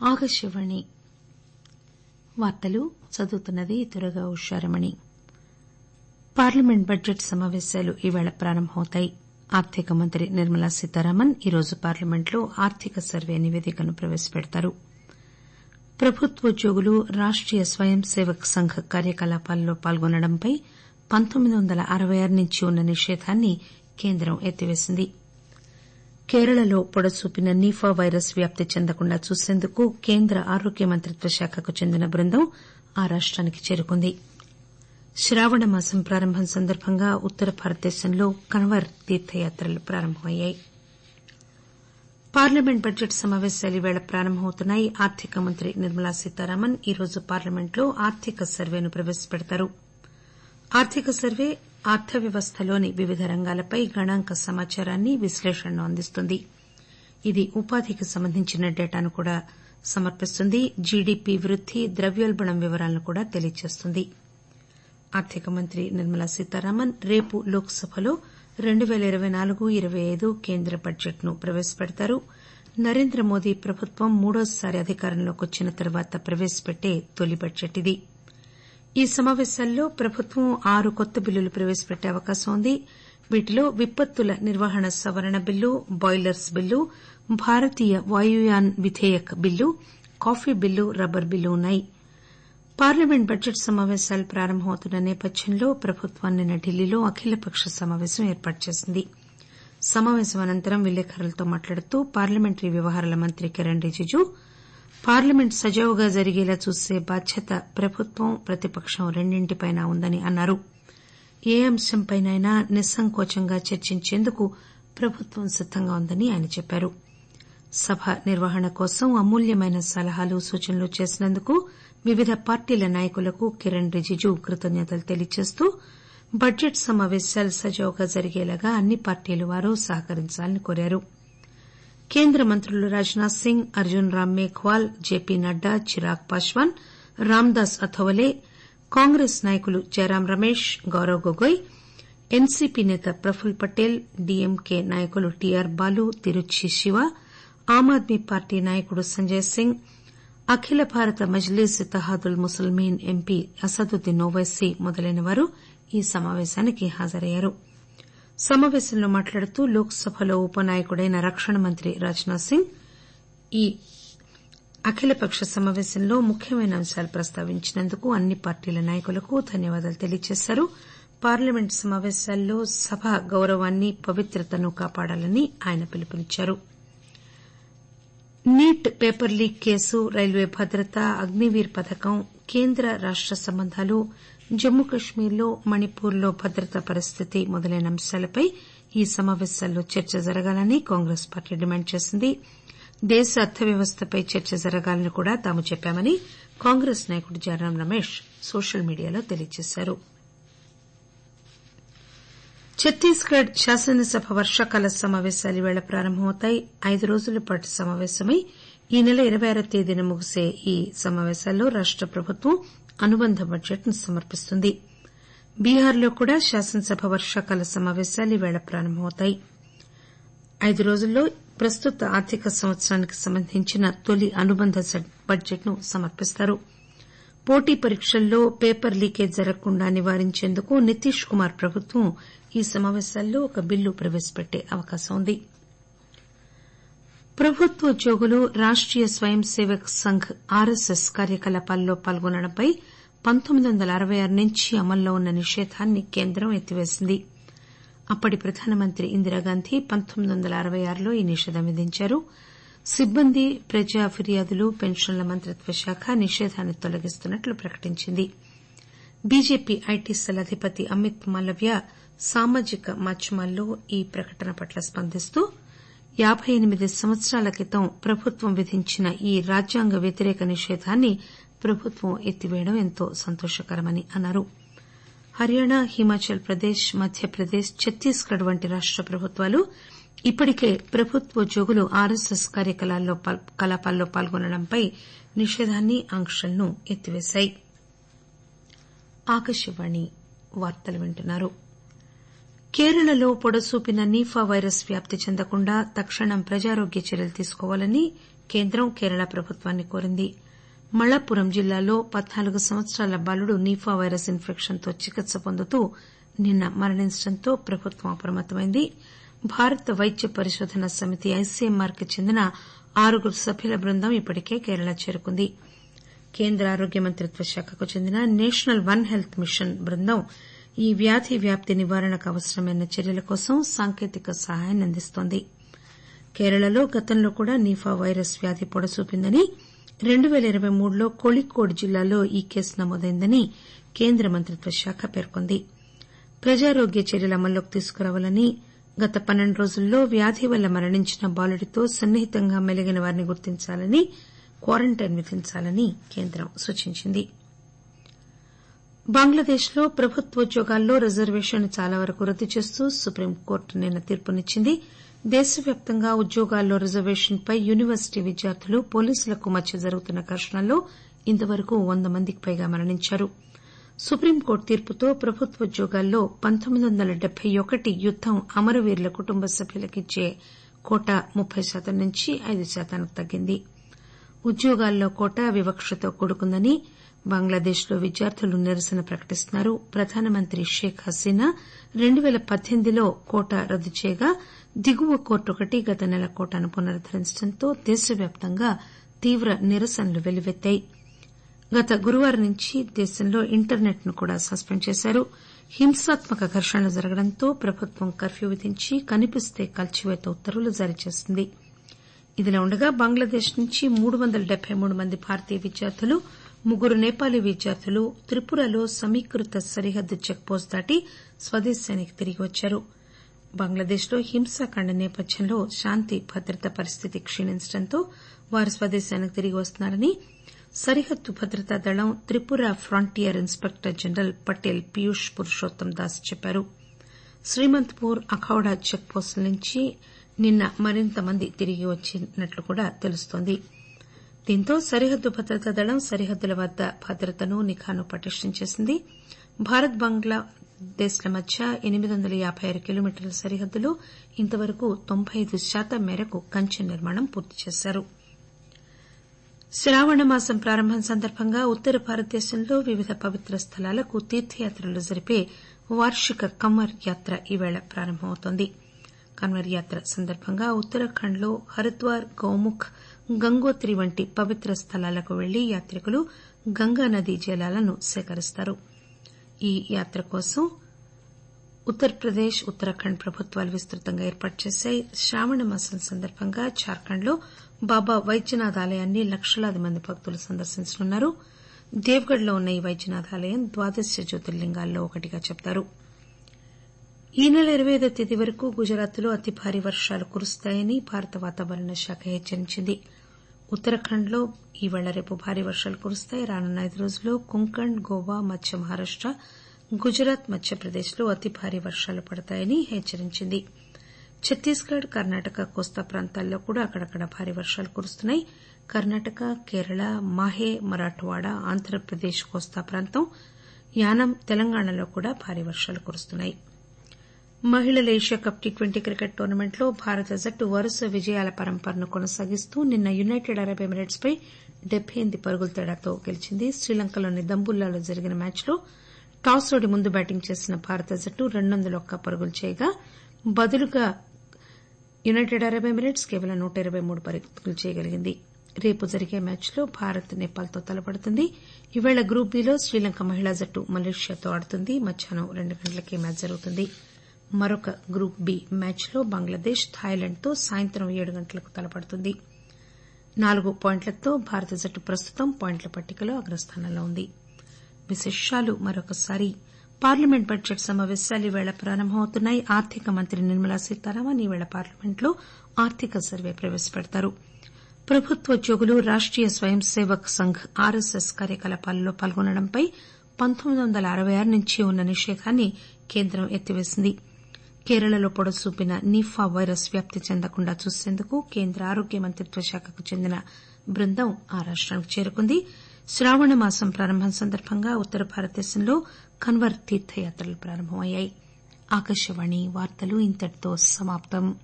ఆకాశవాణి వార్తలు చదువుతున్నది Durga Usharamani parliament budget సమాపేశాలు ఈరోజు ప్రారంభమవుతాయి ఆర్థిక మంత్రి నిర్మలా సీతారామన్ ఈరోజు పార్లమెంట్లో ఆర్థిక సర్వే నివేదికను ప్రవేశపెడతారు ప్రభుత్వోద్యోగులు రాష్టీయ స్వయం సేవక్ సంఘ్ కార్యకలాపాల్లో పాల్గొనడంపై పంతొమ్మిది వందల అరవై ఆరు నుంచి ఉన్న నిషేధాన్ని కేంద్రం ఎత్తివేసింది కేరళలో పొడసూపిన నిపా వైరస్ వ్యాప్తి చెందకుండా చూసేందుకు కేంద్ర ఆరోగ్య మంత్రిత్వ శాఖకు చెందిన బృందం ఆ రాష్టానికి చేరుకుంది శ్రావణ మాసం ప్రారంభం సందర్భంగా ఉత్తర భారతదేశంలో కన్వర్ తీర్థయాత్రలు ప్రారంభమయ్యాయి పార్లమెంట్ బడ్జెట్ సమాపేశాలు ఈరోజు ప్రారంభమవుతున్నాయి ఆర్థిక మంత్రి నిర్మలా సీతారామన్ ఈరోజు పార్లమెంట్లో ఆర్థిక సర్వేను ప్రవేశపెడతారు ఆర్థిక సర్వే అర్థ వ్యవస్థలోని వివిధ రంగాలపై గణాంక సమాచారాన్ని విశ్లేషణను అందిస్తుంది ఇది ఉపాధికి సంబంధించిన డేటాను కూడా సమర్పిస్తుంది జీడీపీ వృద్ది ద్రవ్యోల్బణం వివరాలను కూడా తెలియజేస్తుంది ఆర్థిక మంత్రి నిర్మలా సీతారామన్ రేపు లోక్ సభలో రెండు పేల ఇరవై నాలుగు ఇరవై ఐదు కేంద్ర బడ్జెట్ ను ప్రవేశపెడతారు నరేంద్ర మోదీ ప్రభుత్వం మూడోసారి అధికారంలోకి వచ్చిన తర్వాత ప్రవేశపెట్టే తొలి బడ్జెట్ ఇది ఈ సమాపేశాల్లో ప్రభుత్వం ఆరు కొత్త బిల్లులు ప్రవేశపెట్టే అవకాశం ఉంది వీటిలో విపత్తుల నిర్వహణ సవరణ bill boilers bill Bharatiya Vayuyan Vidheyak bill coffee bill rubber bill ఉన్నాయి పార్లమెంట్ బడ్జెట్ సమాపేశాలు ప్రారంభమవుతున్న నేపథ్యంలో ప్రభుత్వం నిన్న ఢిల్లీలో అఖిలపక్ష సమాపేశం ఏర్పాటు చేసింది సమాపేశం అనంతరం విలేకరులతో మాట్లాడుతూ పార్లమెంటరీ వ్యవహారాల మంత్రి కిరణ్ రిజిజు పార్లమెంట్ సజావుగా జరిగేలా చూసే బాధ్యత ప్రభుత్వం ప్రతిపక్షం రెండింటిపైనా ఉందని అన్నారు ఏ అంశంపైనైనా నిస్సంకోచంగా చర్చించేందుకు ప్రభుత్వం సిద్దంగా ఉందని ఆయన చెప్పారు సభ నిర్వహణ కోసం అమూల్యమైన సలహాలు సూచనలు చేసినందుకు వివిధ పార్టీల నాయకులకు కిరణ్ రిజిజు కృతజ్ఞతలు తెలియజేస్తూ బడ్జెట్ సమాపేశాలు సజావుగా జరిగేలాగా అన్ని పార్టీల వారు సహకరించాలని కోరారు కేంద్ర మంత్రులు రాజ్నాథ్ సింగ్ అర్జున్ రామ్ మేఘ్వాల్ జేపీ నడ్డా చిరాగ్ పాశ్వాన్ రామ్దాస్ అథవలే కాంగ్రెస్ నాయకులు జైరాం రమేష్ గౌరవ్ గొగోయ్ ఎన్సీపీ నేత ప్రఫుల్ పటేల్ డీఎంకే నాయకులు టీఆర్ బాలు తిరుచి శివ ఆమ్ ఆద్మీ పార్టీ నాయకుడు సంజయ్ సింగ్ అఖిల భారత మజ్లీస్ ఇత్తహాదుల్ ముస్లిమీన్ ఎంపీ అసదుద్దీన్ ఓపైసీ మొదలైన వారు ఈ సమాపేశానికి హాజరయ్యారు సమాపేశంలో మాట్లాడుతూ లోక్ సభలో ఉపనాయకుడైన రక్షణ మంత్రి రాజ్నాథ్ సింగ్ ఈ అఖిలపక్ష సమాపేశంలో ముఖ్యమైన అంశాలు ప్రస్తావించినందుకు అన్ని పార్టీల నాయకులకు ధన్యవాదాలు తెలియజేశారు పార్లమెంట్ సమాపేశాల్లో సభ గౌరవాన్ని పవిత్రతను కాపాడాలని ఆయన పిలుపునిచ్చారు NEET paper leak case railway భద్రత అగ్నివీర్ పథకం కేంద్ర రాష్ట సంబంధాలు జమ్మూ కశ్మీర్లో మణిపూర్లో భద్రతా పరిస్థితి మొదలైన అంశాలపై ఈ సమాపేశాల్లో చర్చ జరగాలని కాంగ్రెస్ పార్టీ డిమాండ్ చేసింది దేశ అర్థవ్యవస్థపై చర్చ జరగాలని కూడా తాము చెప్పామని కాంగ్రెస్ నాయకుడు జైరాం రమేష్ సోషల్ మీడియాలో తెలియజేశారు ఛత్తీస్ గఢ్ శాసనసభ వర్షాకాల సమాపేశాలు ఈరోజు ప్రారంభమవుతాయి ఐదు రోజుల పాటు సమాపేశమై ఈ నెల ఇరవై ఆరవ తేదీన ముగిసే ఈ సమాపేశాల్లో రాష్ట ప్రభుత్వం అనుబంధ బడ్జెట్ ను సమర్పిస్తుంది బీహార్లో కూడా శాసనసభ వర్షాకాల సమాపేశాలు ఈరోజు ప్రారంభమవుతాయి ఐదు రోజుల్లో ప్రస్తుత ఆర్థిక సంవత్సరానికి సంబంధించిన తొలి అనుబంధ బడ్జెట్ ను సమర్పిస్తారు పోటీ పరీక్షల్లో పేపర్ లీకేజ్ జరగకుండా నివారించేందుకు నితీష్ కుమార్ ప్రభుత్వం ఈ సమాపేశాల్లో ఒక బిల్లు ప్రవేశపెట్టే అవకాశం ఉంది ప్రభుత్వోద్యోగులు రాష్టీయ స్వయం సేవక్ సంఘ్ ఆర్ఎస్ఎస్ కార్యకలాపాల్లో పాల్గొనడంపై పంతొమ్మిది వందల అరవై ఆరు నుంచి అమల్లో ఉన్న నిషేధాన్ని కేంద్రం ఎత్తివేసింది అప్పటి ప్రధానమంత్రి ఇందిరాగాంధీ పంతొమ్మిది వందల అరవై ఆరులో ఈ నిషేధం విధించారు సిబ్బంది ప్రజా ఫిర్యాదులు పెన్షన్ల మంత్రిత్వ శాఖ నిషేధాన్ని తొలగిస్తున్నట్లు ప్రకటించింది బీజేపీ ఐటీ సెల్ అధిపతి అమిత్ మాలవ్య సామాజిక మాధ్యమాల్లో ఈ ప్రకటన పట్ల స్పందిస్తూ యాబై ఎనిమిది సంవత్సరాల క్రితం ప్రభుత్వం విధించిన ఈ రాజ్యాంగ వ్యతిరేక నిషేధాన్ని ప్రభుత్వం ఎత్తివేయడం ఎంతో సంతోషకరమని అన్నారు హర్యానా హిమాచల్ ప్రదేశ్ మధ్యప్రదేశ్ ఛత్తీస్ గఢ్ వంటి రాష్ట ప్రభుత్వాలు ఇప్పటికే ప్రభుత్వోద్యోగులు ఆర్ఎస్ఎస్ కార్యకలాపాల్లో పాల్గొనడంపై నిషేధాన్ని ఆంక్షలను ఎత్తివేశాయి కేరళలో పొడసూపిన నిపా వైరస్ వ్యాప్తి చెందకుండా తక్షణం ప్రజారోగ్య చర్యలు తీసుకోవాలని కేంద్రం కేరళ ప్రభుత్వాన్ని కోరింది మళప్పురం జిల్లాలో పద్నాలుగు సంవత్సరాల బాలుడు నిఫా వైరస్ ఇన్ఫెక్షన్ తో చికిత్స పొందుతూ నిన్న మరణించడంతో ప్రభుత్వం అప్రమత్తమైంది భారత వైద్య పరిశోధనా సమితి ఐసీఎంఆర్ కి చెందిన ఆరుగురు సభ్యుల బృందం ఇప్పటికే కేరళ చేరుకుంది కేంద్ర ఆరోగ్య మంత్రిత్వ శాఖకు చెందిన నేషనల్ వన్ హెల్త్ మిషన్ బృందం ఈ వ్యాధి వ్యాప్తి నివారణకు అవసరమైన చర్యల కోసం సాంకేతిక సహాయాన్ని అందిస్తోంది కేరళలో గతంలో కూడా నిఫా వైరస్ వ్యాధి పొడసూపిందని రెండు పేల ఇరవై మూడులో కోళికోడ్ జిల్లాలో ఈ కేసు నమోదైందని కేంద్ర మంత్రిత్వ శాఖ పేర్కొంది ప్రజారోగ్య చర్యలు అమల్లోకి తీసుకురావాలని గత పన్నెండు రోజుల్లో వ్యాధి వల్ల మరణించిన బాలుడితో సన్నిహితంగా మెలిగిన వారిని గుర్తించాలని క్వారంటైన్ విధించాలని కేంద్రం సూచించింది బంగ్లాదేశ్ లో ప్రభుత్వోద్యోగాల్లో రిజర్వేషన్లు చాలా వరకు రద్దు చేస్తూ సుప్రీంకోర్టు నిన్న తీర్పునిచ్చింది దేశవ్యాప్తంగా ఉద్యోగాల్లో రిజర్వేషన్పై యూనివర్సిటీ విద్యార్థులు పోలీసులకు మధ్య జరుగుతున్న ఘర్షణల్లో ఇంతవరకు వంద మందికి పైగా మరణించారు సుప్రీంకోర్టు తీర్పుతో ప్రభుత్వోద్యోగాల్లో పంతొమ్మిది వందల డెబ్బై ఒకటి యుద్దం అమరవీరుల కుటుంబ సభ్యులకిచ్చే కోటా ముప్పై శాతం నుంచి ఐదు శాతానికి తగ్గింది ఉద్యోగాల్లో కోటా వివక్షతో కూడుకుందని బంగ్లాదేశ్ లో విద్యార్థులు నిరసన ప్రకటిస్తున్నారు ప్రధానమంత్రి షేక్ హసీనా రెండు పేల పద్దెనిమిదిలో కోటా రద్దు చేయగా దిగువ కోర్టు ఒకటి గత నెల కోటాను పునరుద్దరించడంతో దేశవ్యాప్తంగా తీవ్ర నిరసనలు వెల్లువెత్తాయి గత గురువారం నుంచి దేశంలో ఇంటర్నెట్ ను కూడా సస్పెండ్ చేశారు హింసాత్మక ఘర్షణలు జరగడంతో ప్రభుత్వం కర్ఫ్యూ విధించి కనిపిస్తే కాల్చివేత ఉత్తర్వులు జారీ చేసింది ఇదిలా ఉండగా బంగ్లాదేశ్ నుంచి మూడు వందల డెబ్బై మూడు మంది భారతీయ విద్యార్థులు ముగ్గురు నేపాలీ విద్యార్థులు త్రిపురలో సమీకృత సరిహద్దు చెక్ పోస్ట్ దాటి స్వదేశానికి తిరిగి వచ్చారు బంగ్లాదేశ్ లో హింసాకాండ నేపథ్యంలో శాంతి భద్రత పరిస్థితి క్షీణించడంతో వారు స్వదేశానికి తిరిగి వస్తున్నారని సరిహద్దు భద్రతా దళం Tripura frontier inspector general Patel Piyush Purushottam Das చెప్పారు శ్రీమంత్పూర్ అఖౌడా చెక్ పోస్టుల నుంచి నిన్న మరింత మంది తిరిగి వచ్చినట్లు కూడా తెలుస్తోంది దీంతో సరిహద్దు భద్రతా దళం సరిహద్దుల వద్ద భద్రతను నిఘాను పటిష్టం చేసింది భారత్ బంగ్లాదేశ్ ల మధ్య ఎనిమిది వందల యాబై ఆరు కిలోమీటర్ల సరిహద్దులో ఇంతవరకు తొంభై ఐదు శాతం మేరకు కంచె నిర్మాణం పూర్తి చేశారు శ్రావణ మాసం ప్రారంభం సందర్భంగా ఉత్తర భారతదేశంలో వివిధ పవిత్ర స్థలాలకు తీర్థయాత్రలు జరిపే వార్షిక కమ్మర్ యాత్ర ఈవేళ ప్రారంభమవుతోంది కన్వర్ యాత్ర సందర్భంగా ఉత్తరాఖండ్ లో హరిద్వార్ గౌముఖ్ గంగోత్రి వంటి పవిత్ర స్థలాలకు వెళ్లి యాత్రికులు గంగానదీ జలాలను సేకరిస్తారు ఈ యాత్ర కోసం ఉత్తరప్రదేశ్ ఉత్తరాఖండ్ ప్రభుత్వాలు విస్తృతంగా ఏర్పాటు చేశాయి శ్రావణ మాసం సందర్భంగా జార్ఖండ్ లో బాబా వైద్యనాథ్ ఆలయాన్ని లక్షలాది మంది భక్తులు సందర్శించనున్నారు దేవ్గఢ్ లో ఉన్న ఈ వైద్యనాథ్ ఆలయం ద్వాదశ జ్యోతిర్లింగాల్లో ఒకటిగా చెబుతారు ఈ నెల ఇరవై ఐదో తేదీ వరకు గుజరాత్ లో అతి భారీ వర్షాలు కురుస్తాయని భారత వాతావరణ శాఖ హెచ్చరించింది ఉత్తరాఖండ్ లో ఈవేళ రేపు భారీ వర్షాలు కురుస్తాయి రానున్న ఐదు రోజుల్లో కొంకణ్ గోవా మధ్య మహారాష్ట గుజరాత్ మధ్యప్రదేశ్ లో అతి భారీ వర్షాలు పడతాయని హెచ్చరించింది ఛత్తీస్ గఢ్ కర్ణాటక కోస్తా ప్రాంతాల్లో కూడా అక్కడక్కడ భారీ వర్షాలు కురుస్తున్నాయి కర్ణాటక కేరళ మాహే మరాఠ్వాడ ఆంధ్రప్రదేశ్ కోస్తా ప్రాంతం యానాం తెలంగాణలో కూడా భారీ వర్షాలు కురుస్తున్నాయి మహిళల Asia cup T twenty cricket టోర్నమెంట్లో భారత జట్టు వరుస విజయాల పరంపరను కొనసాగిస్తూ నిన్న యునైటెడ్ అరబ్ ఎమిరేట్స్ పై డెబ్బై ఎనిమిది పరుగుల తేడాతో గెలిచింది శ్రీలంకలోని దంబుల్లాలో జరిగిన మ్యాచ్లో టాస్ ఓడి ముందు బ్యాటింగ్ చేసిన భారత జట్టు రెండు వందల ఒక్క పరుగులు చేయగా బదులుగా యునైటెడ్ అరబ్ ఎమిరేట్స్ కేవలం నూట ఇరవై మూడు పరుగులు చేయగలిగింది రేపు జరిగే మ్యాచ్లో భారత్ నేపాల్తో తలపడుతుంది ఈవేళ గ్రూప్ బిలో శ్రీలంక మహిళా జట్టు మలేషియాతో ఆడుతుంది మధ్యాహ్నం రెండు గంటలకే మ్యాచ్ జరుగుతుంది మరొక గ్రూప్ బి మ్యాచ్లో బంగ్లాదేశ్ థాయిలాండ్తో సాయంత్రం ఏడు గంటలకు తలపడుతుంది నాలుగు పాయింట్లతో భారత జట్టు ప్రస్తుతం పాయింట్ల పట్టికలో అగ్రస్థానంలో ఉంది విశేషాలు మరొకసారి పార్లమెంట్ బడ్జెట్ సమావేశాలు ఈవేళ ప్రారంభమవుతున్నాయి ఆర్థిక మంత్రి నిర్మలా సీతారామన్ ఈవేళ పార్లమెంట్లో ఆర్థిక సర్వే ప్రవేశపెడతారు ప్రభుత్వోద్యోగులు రాష్టీయ స్వయం సేవక్ సంఘ్ ఆర్ఎస్ఎస్ కార్యకలాపాలలో పాల్గొనడంపై పంతొమ్మిది వందల అరవై ఆరు నుంచి ఉన్న నిషేధాన్ని కేంద్రం ఎత్తివేసింది కేరళలో పొడసూపిన నిఫా వైరస్ వ్యాప్తి చెందకుండా చూసేందుకు కేంద్ర ఆరోగ్య మంత్రిత్వ శాఖకు చెందిన బృందం ఆ రాష్టానికి చేరుకుంది శ్రావణ మాసం ప్రారంభం సందర్భంగా ఉత్తర భారతదేశంలో కన్వర్ తీర్థయాత్రలు ప్రారంభమయ్యాయి ఆకాశవాణి వార్తలు ఇంతటితో సమాప్తం